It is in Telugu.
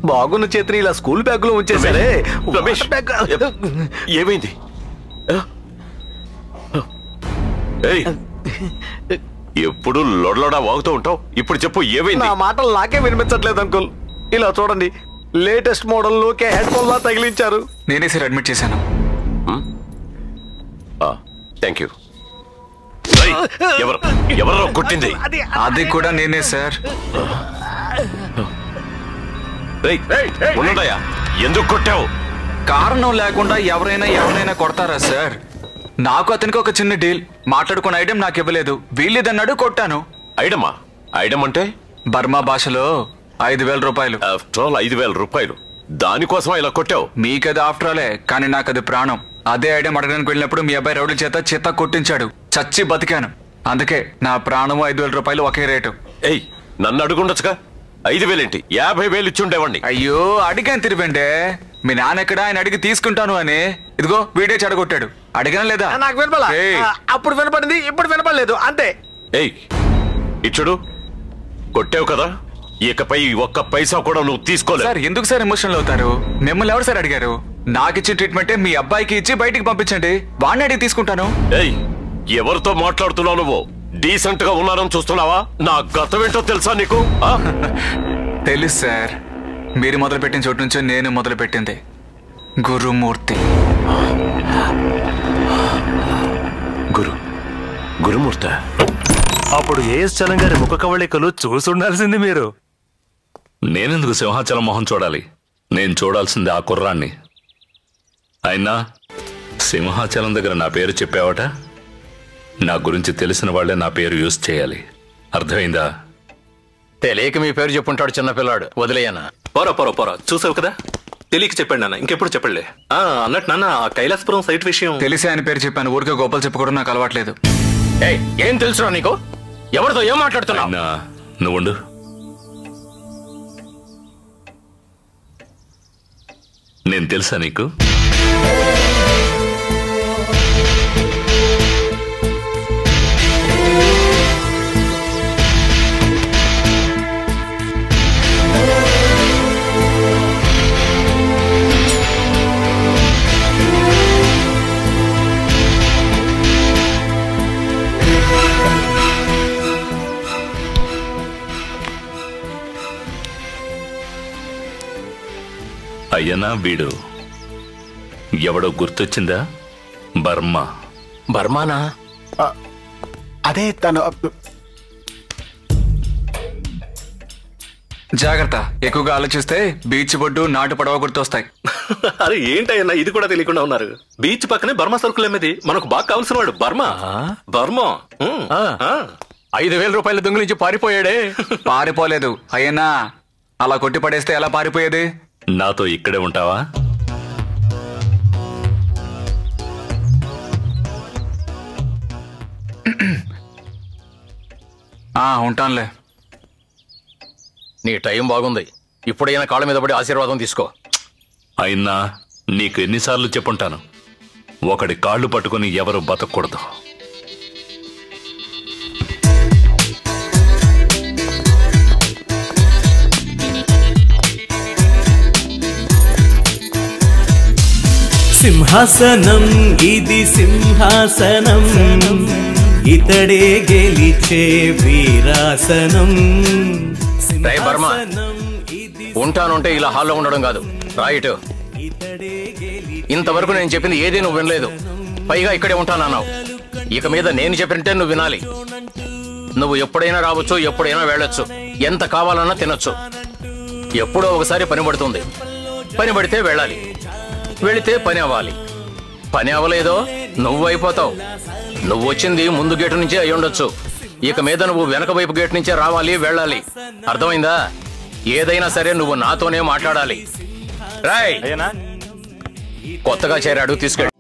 బాగున్న చేతిని ఇలా స్కూల్ బ్యాగ్ లో ఉంచేసారే రమేష్ వాటర్ బ్యాగ్ ఏమైంది ఏయ్, ఎప్పుడు లొడలొడా వాగుతూ ఉంటావు ఇప్పుడు చెప్పు ఏమైంది నా మాటలు నాకే వినిపించట్లేదు అంకుల్ ఇలా చూడండి లేటెస్ట్ మోడల్ లోకే హెడ్ ఫోన్ లా తగిలించారు నేనే సార్ అడ్మిట్ చేశాను థ్యాంక్ యూ ఎవరు ఎవరో కొట్టింది అది అది కూడా నేనే సార్ రేయ్, ఉండదయ్యా ఎందుకు కొట్టావు కారణం లేకుండా ఎవరైనా ఎవరైనా కొడతారా సార్ నాకు అతనికి ఒక చిన్న డీల్ మాట్లాడుకున్న ఐటెం నాకు ఇవ్వలేదు వీళ్ళేదన్నాడు కొట్టాను ఐడమా ఐడమ్ అంటే బర్మా భాషలో ఐదు వేల రూపాయలు ఆఫ్టర్ ఆల్ ఐదు వేల రూపాయలు దానికోసం ఇలా కొట్టావు మీకది ఆఫ్టర్ ఆలే కానీ నాకు అది ప్రాణం అదే ఐటెం అడగడానికి వెళ్ళినప్పుడు మీ అబ్బాయి రౌడీ చేత చిత్త కొట్టించాడు చచ్చి బతికాను అందుకే నా ప్రాణము ఐదు వేల రూపాయలు ఒకే రేటు ఏయ్ నన్ను అడుగుండొచ్చుగా ఐదు వేలేంటి యాభై వేలు ఇచ్చుండేవాడిని అయ్యో అడిగాను తిరిబండే మీ నాన్న ఎక్కడ ఆయన అడిగి తీసుకుంటాను అని ఇదిగో వీడే చెడగొట్టాడు అడిగాను లేదా నాకు వినపలా ఏయ్, ఆ, అప్పుడు వినపడింది ఇప్పుడు వినపడలేదు అంతే ఏయ్ ఇచ్చుడు కొట్టావు కదా ఇకపై ఒక్క పైసా కూడా నువ్వు తీసుకోలేదు సార్ ఎందుకు సార్ ఎమోషనల్ అవుతారు మిమ్మల్ని ఎవరు సార్ అడిగారు నాకు ఇచ్చిన ట్రీట్మెంటే మీ అబ్బాయికి ఇచ్చి బయటికి పంపించండి వాడిని అడిగి తీసుకుంటాను ఏయ్ ఎవరితో మాట్లాడుతున్నావు నువ్వు డీసెంట్ గా ఉన్నారని చూస్తున్నావా నా గతం ఏంటో తెలుసా నీకు ఆ? తెలుసు సార్ మీరు మొదలు పెట్టిన చోటు నుంచి నేను మొదలు పెట్టింది గురుమూర్తి గురు గురుమూర్త అప్పుడు ఏఎస్ చలం గారి ముఖ కవళికలు చూసుండాల్సింది మీరు నేనెందుకు సింహాచలం మొహం చూడాలి నేను చూడాల్సింది ఆ కుర్రాన్ని అయినా సింహాచలం దగ్గర నా పేరు చెప్పావట నా గురించి తెలిసిన వాళ్ళే నా పేరు యూజ్ చేయాలి అర్థమైందా తెలియక మీ పేరు చెప్పుంటాడు చిన్నపిల్లాడు వదిలేయనా పోరా పోరా పోరా చూసావు కదా తెలియక చెప్పండి నాన్న ఇంకెప్పుడు చెప్పండి ఆ అన్నట్టు నాన్న ఆ కైలాసపురం సైట్ విషయం తెలిసి ఆయన పేరు చెప్పాను ఊరికే గోపాలు చెప్పుకోవడం నాకు అలవాట్లేదు ఏయ్ ఏం తెలుసురా నీకు ఎవరితో ఏం మాట్లాడుతున్నావు అయినా నువ్వుండు నేను తెలుసా నీకు అయ్యనా వీడు ఎవడో గుర్తొచ్చిందా బర్మా బర్మానా అదే తను జాగ్రత్త ఎక్కువగా ఆలోచిస్తే బీచ్ బొడ్డు నాటు పడవ గుర్తొస్తాయి అరే ఏంటయ్యన్నా ఇది కూడా తెలియకుండా ఉన్నారు బీచ్ పక్కనే బర్మా సరుకులు అమ్మేది మనకు బాగా కావాల్సిన వాడు బర్మా బర్మా ఉమ్. ఆ. ఐదు వేల రూపాయల దొంగ నుంచి పారిపోయాడే పారిపోలేదు అయ్యనా అలా కొట్టి పడేస్తే ఎలా పారిపోయేది నాతో ఇక్కడే ఉంటావా ఆ ఉంటానులే నీ టైం బాగుంది ఇప్పుడైనా కాళ్ళ మీద పడి ఆశీర్వాదం తీసుకో అయినా నీకు ఎన్నిసార్లు చెప్పుంటాను ఒకడి కాళ్ళు పట్టుకుని ఎవరు బతకూడదు సింహాసనం ఇది సింహాసనం ఇతడే గెలిచే వీరాసనం రేయ్ బర్మా. సింహాసనం ఇది ఉంటానుంటే ఇలా హాల్లో ఉండడం కాదు రైట్ ఇతడే గెలి ఇంతవరకు నేను చెప్పింది ఏదీ నువ్వు వినలేదు పైగా ఇక్కడే ఉంటానన్నావు ఇక మీద నేను చెప్పినట్టే నువ్వు వినాలి నువ్వు ఎప్పుడైనా రావచ్చు ఎప్పుడైనా వెళ్ళొచ్చు ఎంత కావాలన్నా తినొచ్చు ఎప్పుడో ఒకసారి పని పడుతుంది పని పడితే వెళ్ళాలి వెళితే పని అవ్వాలి పని అవ్వలేదో నువ్వు అయిపోతావు నువ్వు వచ్చింది ముందు గేటు నుంచే అయి ఉండొచ్చు ఇక మీద నువ్వు వెనక వైపు గేటు నుంచే రావాలి వెళ్ళాలి అర్థమైందా ఏదైనా సరే నువ్వు నాతోనే మాట్లాడాలి రాయ్ కొత్తగా చేరాడు తీసుకెళ్ళి